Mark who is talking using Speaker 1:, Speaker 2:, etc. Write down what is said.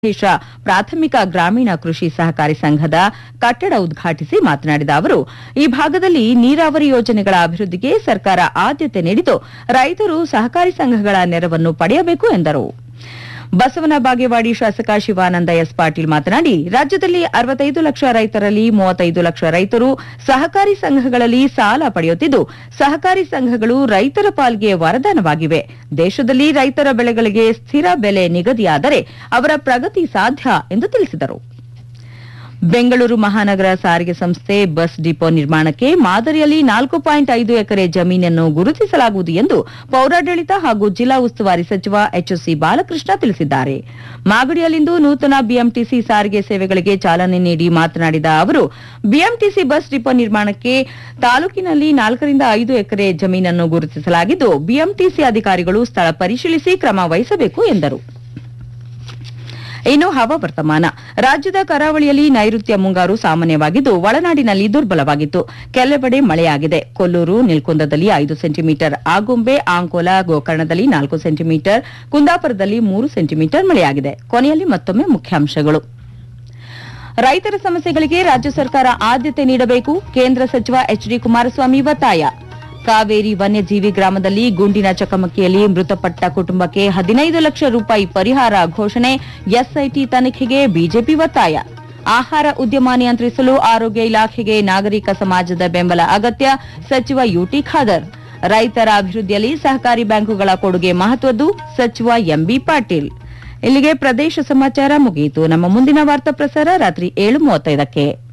Speaker 1: ದೇಶ ಪ್ರಾಥಮಿಕ ಗ್ರಾಮೀಣ ಕೃಷಿ ಸಹಕಾರಿ ಸಂಘದ ಕಟ್ಟಡ ಉದ್ಘಾಟಿಸಿ ಮಾತನಾಡಿದ ಅವರು ಈ ಭಾಗದಲ್ಲಿ ನೀರಾವರಿ ಯೋಜನೆಗಳ ಅಭಿವೃದ್ಧಿಗೆ ಸರ್ಕಾರ ಆದ್ಯತೆ ನೀಡಿದ್ದು ರೈತರು ಸಹಕಾರಿ ಸಂಘಗಳ ನೆರವನ್ನು ಪಡೆಯಬೇಕು ಎಂದರು ಬಸವನ ಬಾಗೇವಾಡಿ ಶಾಸಕ ಶಿವಾನಂದ ಎಸ್ ಪಾಟೀಲ್ ಮಾತನಾಡಿ ರಾಜ್ಯದಲ್ಲಿ ಅರವತ್ತೈದು ಲಕ್ಷ ರೈತರಲ್ಲಿ ಮೂವತ್ತೈದು ಲಕ್ಷ ರೈತರು ಸಹಕಾರಿ ಸಂಘಗಳಲ್ಲಿ ಸಾಲ ಪಡೆಯುತ್ತಿದ್ದು ಸಹಕಾರಿ ಸಂಘಗಳು ರೈತರ ಪಾಲ್ಗೆ ವರದಾನವಾಗಿವೆ ದೇಶದಲ್ಲಿ ರೈತರ ಬೆಳೆಗಳಿಗೆ ಸ್ಥಿರ ಬೆಲೆ ನಿಗದಿಯಾದರೆ ಅವರ ಪ್ರಗತಿ ಸಾಧ್ಯ ಎಂದು ತಿಳಿಸಿದರು ಬೆಂಗಳೂರು ಮಹಾನಗರ ಸಾರಿಗೆ ಸಂಸ್ಥೆ ಬಸ್ ಡಿಪೋ ನಿರ್ಮಾಣಕ್ಕೆ ಮಾದರಿಯಲ್ಲಿ ನಾಲ್ಕು ಪಾಯಿಂಟ್ ಐದು ಎಕರೆ ಜಮೀನನ್ನು ಗುರುತಿಸಲಾಗುವುದು ಎಂದು ಪೌರಾಡಳಿತ ಹಾಗೂ ಜಿಲ್ಲಾ ಉಸ್ತುವಾರಿ ಸಚಿವ ಎಚ್ಎಸ್ಸಿ ಬಾಲಕೃಷ್ಣ ತಿಳಿಸಿದ್ದಾರೆ ಮಾಗಡಿಯಲ್ಲಿಂದು ನೂತನ ಬಿಎಂಟಿಸಿ ಸಾರಿಗೆ ಸೇವೆಗಳಿಗೆ ಚಾಲನೆ ನೀಡಿ ಮಾತನಾಡಿದ ಅವರು ಬಿಎಂಟಿಸಿ ಬಸ್ ಡಿಪೋ ನಿರ್ಮಾಣಕ್ಕೆ ತಾಲೂಕಿನಲ್ಲಿ ನಾಲ್ಕರಿಂದ ಐದು ಎಕರೆ ಜಮೀನನ್ನು ಗುರುತಿಸಲಾಗಿದ್ದು ಬಿಎಂಟಿಸಿ ಅಧಿಕಾರಿಗಳು ಸ್ಥಳ ಪರಿಶೀಲಿಸಿ ಕ್ರಮ ವಹಿಸಬೇಕು ಎಂದರು ಇನ್ನು ಹವಾವರ್ತಮಾನ ರಾಜ್ಯದ ಕರಾವಳಿಯಲ್ಲಿ ನೈಋತ್ಯ ಮುಂಗಾರು ಸಾಮಾನ್ಯವಾಗಿದ್ದು ಒಳನಾಡಿನಲ್ಲಿ ದುರ್ಬಲವಾಗಿತ್ತು ಕೆಲವೆಡೆ ಮಳೆಯಾಗಿದೆ ಕೊಲ್ಲೂರು ನಿಲ್ಕುಂದದಲ್ಲಿ ಐದು ಸೆಂಟಿಮೀಟರ್ ಆಗುಂಬೆ ಆಂಕೋಲ ಗೋಕರ್ಣದಲ್ಲಿ ನಾಲ್ಕು ಸೆಂಟಿಮೀಟರ್ ಕುಂದಾಪುರದಲ್ಲಿ ಮೂರು ಸೆಂಟಿಮೀಟರ್ ಮಳೆಯಾಗಿದೆ ಕೊನೆಯಲ್ಲಿ ಮತ್ತೊಮ್ಮೆ ಮುಖ್ಯಾಂಶಗಳು ರೈತರ ಸಮಸ್ಯೆಗಳಿಗೆ ರಾಜ್ಯ ಸರ್ಕಾರ ಆದ್ಯತೆ ನೀಡಬೇಕು ಕೇಂದ್ರ ಸಚಿವ ಎಚ್ ಡಿ ಕುಮಾರಸ್ವಾಮಿ ಒತ್ತಾಯ ಕಾವೇರಿ ವನ್ಯಜೀವಿ ಗ್ರಾಮದಲ್ಲಿ ಗುಂಡಿನ ಚಕಮಕಿಯಲ್ಲಿ ಮೃತಪಟ್ಟ ಕುಟುಂಬಕ್ಕೆ ಹದಿನೈದು ಲಕ್ಷ ರೂಪಾಯಿ ಪರಿಹಾರ ಘೋಷಣೆ ಎಸ್ಐಟಿ ತನಿಖೆಗೆ ಬಿಜೆಪಿ ಒತ್ತಾಯ ಆಹಾರ ಉದ್ಯಮ ನಿಯಂತ್ರಿಸಲು ಆರೋಗ್ಯ ಇಲಾಖೆಗೆ ನಾಗರಿಕ ಸಮಾಜದ ಬೆಂಬಲ ಅಗತ್ಯ ಸಚಿವ ಯುಟಿ ಖಾದರ್ ರೈತರ ಅಭಿವೃದ್ಧಿಯಲ್ಲಿ ಸಹಕಾರಿ ಬ್ಯಾಂಕುಗಳ ಕೊಡುಗೆ ಮಹತ್ವದ್ದು ಸಚಿವ ಎಂಬಿ ಪಾಟೀಲ್ ಇಲ್ಲಿಗೆ ಪ್ರದೇಶ ಸಮಾಚಾರ ಮುಗಿಯಿತು ನಮ್ಮ ಮುಂದಿನ ವಾರ್ತಾ ಪ್ರಸಾರ ರಾತ್ರಿ ಏಳು ಮೂವತ್ತೈದಕ್ಕೆ